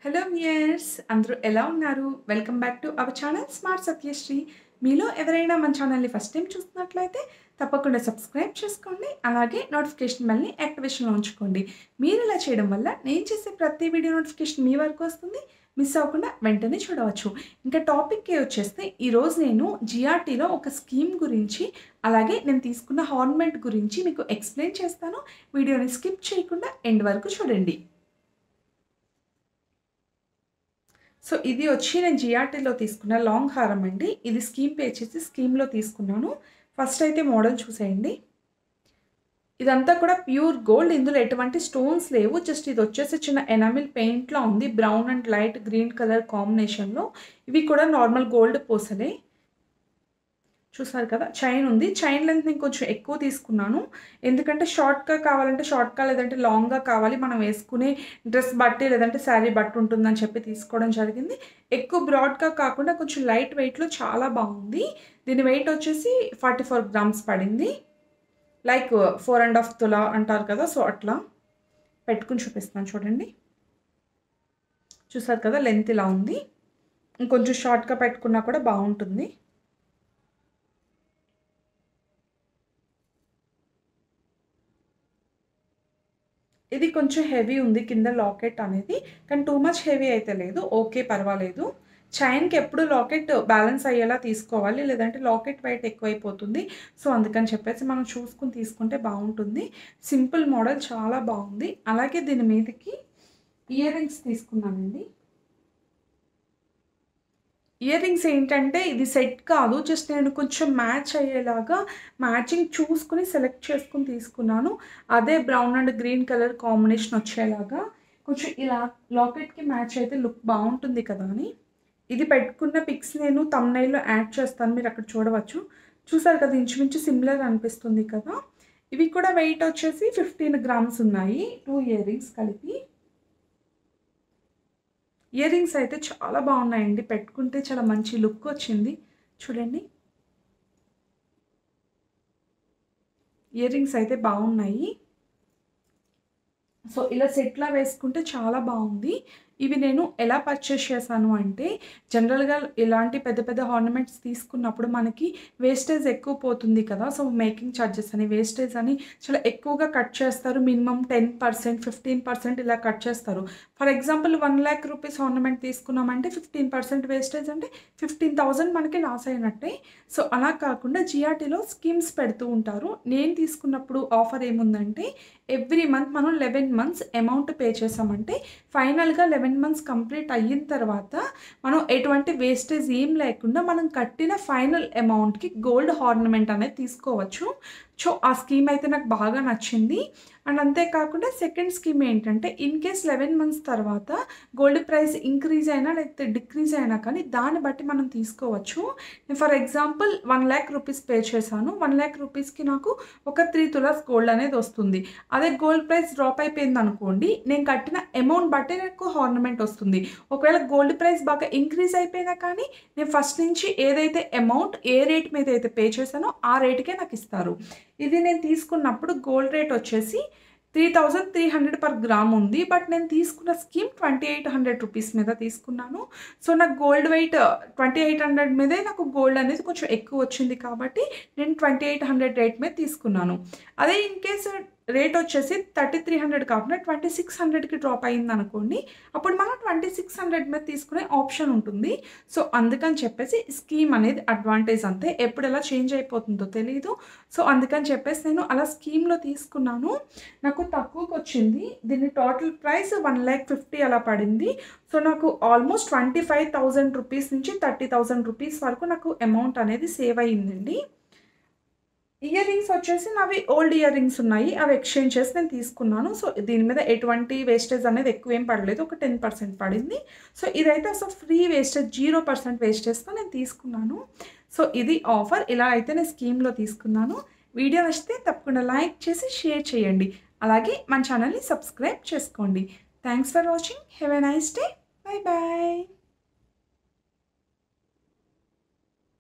hello మియర్స్ అందరూ ఎలా ఉన్నారు welcome back to our channel smart Satyasri మీలో ఎవరైనా మన ఛానల్ని ఫస్ట్ టైం చూస్తున్నట్లయితే తప్పకుండా సబ్స్క్రైబ్ చేసుకోండి అలాగే నోటిఫికేషన్ బెల్ని యాక్టివేషన్లో ఉంచుకోండి మీరు ఇలా చేయడం వల్ల నేను చేసే ప్రతి వీడియో నోటిఫికేషన్ మీ వరకు వస్తుంది మిస్ అవ్వకుండా వెంటనే చూడవచ్చు ఇంకా టాపిక్కి వచ్చేస్తే ఈరోజు నేను జిఆర్టీలో ఒక స్కీమ్ గురించి అలాగే నేను తీసుకున్న హార్న్మెంట్ గురించి మీకు ఎక్స్ప్లెయిన్ చేస్తాను వీడియోని స్కిప్ చేయకుండా ఎండ్ వరకు చూడండి సో ఇది వచ్చి నేను జిఆర్టీలో తీసుకున్న లాంగ్ హారం అండి ఇది స్కీమ్ పే చేసి స్కీమ్లో తీసుకున్నాను ఫస్ట్ అయితే మోడల్ చూసేయండి ఇదంతా కూడా ప్యూర్ గోల్డ్ ఇందులో ఎటువంటి స్టోన్స్ లేవు జస్ట్ ఇది వచ్చేసి చిన్న ఎనామిల్ పెయింట్లో ఉంది brown and light green colour కాంబినేషన్లో ఇవి కూడా నార్మల్ గోల్డ్ పూసలే చూసారు కదా చైన్ ఉంది చైన్ లెంత్ నేను కొంచెం ఎక్కువ తీసుకున్నాను ఎందుకంటే షార్ట్గా కావాలంటే షార్ట్గా లేదంటే లాంగ్గా కావాలి మనం వేసుకునే డ్రెస్ బట్టి లేదంటే శారీ బట్టి ఉంటుందని చెప్పి తీసుకోవడం జరిగింది ఎక్కువ బ్రాడ్గా కాకుండా కొంచెం లైట్ వెయిట్లో చాలా బాగుంది దీని వెయిట్ వచ్చేసి ఫార్టీ ఫోర్ గ్రామ్స్ పడింది లైక్ ఫోర్ అండ్ హాఫ్ తులా అంటారు కదా సో అట్లా పెట్టుకుని చూపిస్తున్నాను చూడండి చూసారు కదా లెంత్ ఇలా ఉంది ఇంకొంచెం షార్ట్గా పెట్టుకున్నా కూడా బాగుంటుంది ఇది కొంచెం హెవీ ఉంది కింద లాకెట్ అనేది కానీ టూ మచ్ హెవీ అయితే లేదు ఓకే పర్వాలేదు చైన్కి ఎప్పుడు లాకెట్ బ్యాలెన్స్ అయ్యేలా తీసుకోవాలి లేదంటే లాకెట్ వెయిట్ ఎక్కువైపోతుంది సో అందుకని చెప్పేసి మనం చూసుకుని తీసుకుంటే బాగుంటుంది సింపుల్ మోడల్ చాలా బాగుంది అలాగే దీని మీదకి ఇయర్ రింగ్స్ తీసుకున్నానండి ఇయర్ రింగ్స్ ఏంటంటే ఇది సెట్ కాదు జస్ట్ నేను కొంచెం మ్యాచ్ అయ్యేలాగా మ్యాచింగ్ చూసుకుని సెలెక్ట్ చేసుకుని తీసుకున్నాను అదే brown and green colour combination వచ్చేలాగా కొంచెం ఇలా లాకెట్కి మ్యాచ్ అయితే లుక్ బాగుంటుంది కదా అని ఇది పెట్టుకున్న పిక్స్ నేను తమ్నైల్లో యాడ్ చేస్తాను మీరు అక్కడ చూడవచ్చు చూసారు కదా ఇంచుమించు సిమిలర్ అనిపిస్తుంది కదా ఇవి కూడా వెయిట్ వచ్చేసి ఫిఫ్టీన్ గ్రామ్స్ ఉన్నాయి టూ ఇయర్ రింగ్స్ కలిపి ఇయర్ రింగ్స్ అయితే చాలా బాగున్నాయండి పెట్టుకుంటే చాలా మంచి లుక్ వచ్చింది చూడండి ఇయర్ రింగ్స్ అయితే బాగున్నాయి సో ఇలా సెట్లా వేసుకుంటే చాలా బాగుంది ఇవి నేను ఎలా పర్చేస్ చేశాను అంటే జనరల్గా ఇలాంటి పెద్ద పెద్ద ఆర్నమెంట్స్ తీసుకున్నప్పుడు మనకి వేస్టేజ్ ఎక్కువ పోతుంది కదా సో మేకింగ్ ఛార్జెస్ అని వేస్టేజ్ అని చాలా ఎక్కువగా కట్ చేస్తారు minimum ten percent fifteen percent ఇలా కట్ చేస్తారు for example one lakh rupees ornament తీసుకున్నామంటే ఫిఫ్టీన్ పర్సెంట్ వేస్టేజ్ అంటే ఫిఫ్టీన్ థౌజండ్ మనకి లాస్ అయినట్టే సో అలా కాకుండా జిఆర్టీలో స్కీమ్స్ పెడుతూ ఉంటారు నేను తీసుకున్నప్పుడు ఆఫర్ ఏముందంటే ఎవ్రీ మంత్ మనం లెవెన్ మంత్స్ అమౌంట్ పే చేసామంటే ఫైనల్గా లెవెన్ మంత్స్ కంప్లీట్ అయిన తర్వాత మనం ఎటువంటి వేస్టేజ్ ఏం లేకుండా మనం కట్టిన ఫైనల్ అమౌంట్కి గోల్డ్ ఆర్నమెంట్ అనేది తీసుకోవచ్చు సో ఆ స్కీమ్ అయితే నాకు బాగా నచ్చింది అండ్ అంతేకాకుండా సెకండ్ స్కీమ్ ఏంటంటే ఇన్ కేస్ లెవెన్ మంత్స్ తర్వాత గోల్డ్ ప్రైస్ ఇంక్రీజ్ అయినా లేకపోతే డిక్రీజ్ అయినా కానీ దాన్ని బట్టి మనం తీసుకోవచ్చు for example one lakh rupees pay చేశాను వన్ ల్యాక్ రూపీస్కి నాకు ఒక త్రీ తులాస్ గోల్డ్ అనేది వస్తుంది అదే గోల్డ్ ప్రైస్ డ్రాప్ అయిపోయింది అనుకోండి నేను కట్టిన అమౌంట్ బట్టి నాకు ఆర్నమెంట్ వస్తుంది ఒకవేళ గోల్డ్ ప్రైస్ బాగా ఇంక్రీజ్ అయిపోయినా కానీ నేను ఫస్ట్ నుంచి ఏదైతే అమౌంట్ ఏ రేట్ మీద అయితే పే చేశానో ఆ రేట్కే నాకు ఇస్తారు ఇది నేను తీసుకున్నప్పుడు గోల్డ్ రేట్ వచ్చేసి three thousand three hundred per gram ఉంది బట్ నేను తీసుకున్న scheme twenty eight hundred rupees మీద తీసుకున్నాను సో నాకు gold weight twenty eight hundred మీదే నాకు గోల్డ్ అనేది కొంచెం ఎక్కువ వచ్చింది కాబట్టి నేను ట్వంటీ ఎయిట్ హండ్రెడ్ రేట్ మీద తీసుకున్నాను అదే ఇన్ కేసు రేట్ వచ్చేసి థర్టీ త్రీ హండ్రెడ్ కాకుండా ట్వంటీ సిక్స్ హండ్రెడ్కి డ్రాప్ అయింది అనుకోండి అప్పుడు మనం ట్వంటీ సిక్స్ హండ్రెడ్ మీద తీసుకునే ఆప్షన్ ఉంటుంది సో అందుకని చెప్పేసి స్కీమ్ అనేది అడ్వాంటేజ్ అంతే ఎప్పుడు ఎలా చేంజ్ అయిపోతుందో తెలియదు సో అందుకని చెప్పేసి నేను అలా స్కీమ్లో తీసుకున్నాను నాకు తక్కువకి వచ్చింది దీని total price one lakh fifty అలా పడింది సో నాకు almost twenty five thousand rupees నుంచి థర్టీ థౌజండ్ రూపీస్ వరకు నాకు అమౌంట్ అనేది సేవ్ అయ్యిందండి ఇయర్ రింగ్స్ వచ్చేసి నావి ఓల్డ్ ఇయర్ రింగ్స్ ఉన్నాయి అవి ఎక్స్చేంజ్ చేసి నేను తీసుకున్నాను సో దీని మీద ఎటువంటి వేస్టేజ్ అనేది ఎక్కువ ఏం పడలేదు ఒక టెన్ పర్సెంట్ పడింది సో ఇదైతే అసలు ఫ్రీ వేస్టేజ్ జీరో పర్సెంట్ వేస్టేజ్తో నేను తీసుకున్నాను సో ఇది ఆఫర్ ఇలా అయితే నేను స్కీమ్లో తీసుకున్నాను వీడియో నచ్చితే తప్పకుండా లైక్ చేసి షేర్ చేయండి అలాగే మన ఛానల్ని సబ్స్క్రైబ్ చేసుకోండి thanks for watching have a nice day bye bye